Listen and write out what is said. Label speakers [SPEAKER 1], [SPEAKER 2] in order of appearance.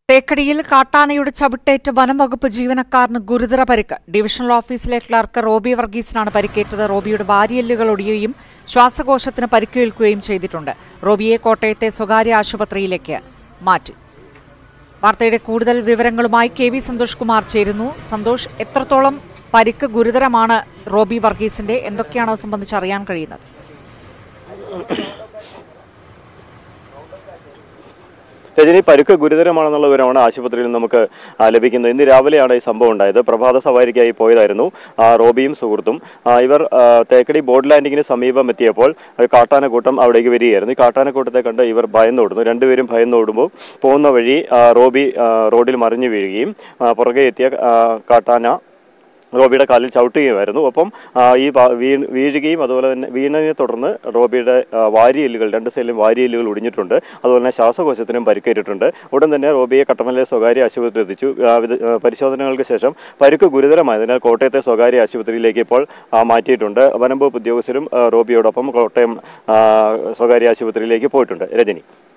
[SPEAKER 1] തേക്കടിയിൽ കാട്ടാനയുടെ ചവിട്ടേറ്റ് വനംവകുപ്പ് ജീവനക്കാരന് ഗുരുതര പരിക്ക് ഡിവിഷണൽ ഓഫീസിലെ ക്ലർക്ക് റോബി വർഗീസിനാണ് പരിക്കേറ്റത് റോബിയുടെ വാരിയെല്ലുകൾ ഒടിയുകയും ശ്വാസകോശത്തിന് പരിക്കേൽക്കുകയും ചെയ്തിട്ടുണ്ട് റോബിയെ കോട്ടയത്തെ സ്വകാര്യ ആശുപത്രിയിലേക്ക് മാറ്റി വാർത്തയുടെ കൂടുതൽ വിവരങ്ങളുമായി കെ വി സന്തോഷ് കുമാർ ചേരുന്നു സന്തോഷ് എത്രത്തോളം പരിക്ക് ഗുരുതരമാണ് റോബി വർഗീസിന്റെ എന്തൊക്കെയാണ് അത് സംബന്ധിച്ച് അറിയാൻ കഴിയുന്നത്
[SPEAKER 2] രജനി പരുക്ക് ഗുരുതരമാണെന്നുള്ള വിവരമാണ് ആശുപത്രിയിൽ നമുക്ക് ആ, ലഭിക്കുന്നത് ഇന്ന് രാവിലെയാണ് ഈ സംഭവം ഉണ്ടായത് പ്രഭാത സവാരിക്കായി പോയതായിരുന്നു ആ, റോബിയും സുഹൃത്തും ആ, ഇവർ ആ, തേക്കടി ബോർഡ് ലാൻഡിങ്ങിന് സമീപം എത്തിയപ്പോൾ ഒരു കാട്ടാനക്കൂട്ടം അവിടേക്ക് വരികയായിരുന്നു ഈ കാട്ടാനക്കൂട്ടത്തെ കണ്ട് ഇവർ ഭയന്നോടുന്നു രണ്ടുപേരും ഭയന്നോടുമ്പോൾ പോകുന്ന വഴി ആ, റോബി ആ, റോഡിൽ മറിഞ്ഞു വീഴുകയും ആ, പുറകെ എത്തിയ ആ, കാട്ടാന റോബിയുടെ കാലിൽ ചവിട്ടുകയുമായിരുന്നു ഒപ്പം ആ, ഈ പ- വീ- വീഴുകയും അതുപോലെ തന്നെ വീണതിനെ തുടർന്ന് റോബിയുടെ ആ, വാരിയെല്ലുകൾ രണ്ട് സൈഡിലും വാരിയെല്ലുകൾ ഒടിഞ്ഞിട്ടുണ്ട് അതുപോലെ തന്നെ ശ്വാസകോശത്തിനും പരിക്കേറ്റിട്ടുണ്ട് ഉടൻ തന്നെ റോബിയെ കട്ടമലിലെ സ്വകാര്യ ആശുപത്രി എത്തിച്ചു ആ, വിദ- ആ, പരിശോധനകൾക്ക് ശേഷം പരുക്ക് ഗുരുതരമായതിനാൽ കോട്ടയത്തെ സ്വകാര്യ ആശുപത്രിയിലേക്ക് ഇപ്പോൾ ആ, മാറ്റിയിട്ടുണ്ട് വനംവകുപ്പ് ഉദ്യോഗസ്ഥരും ആ, റോബിയോടൊപ്പം കോട്ടയം ആ, സ്വകാര്യ ആശുപത്രിയിലേക്ക് പോയിട്ടുണ്ട് രജനി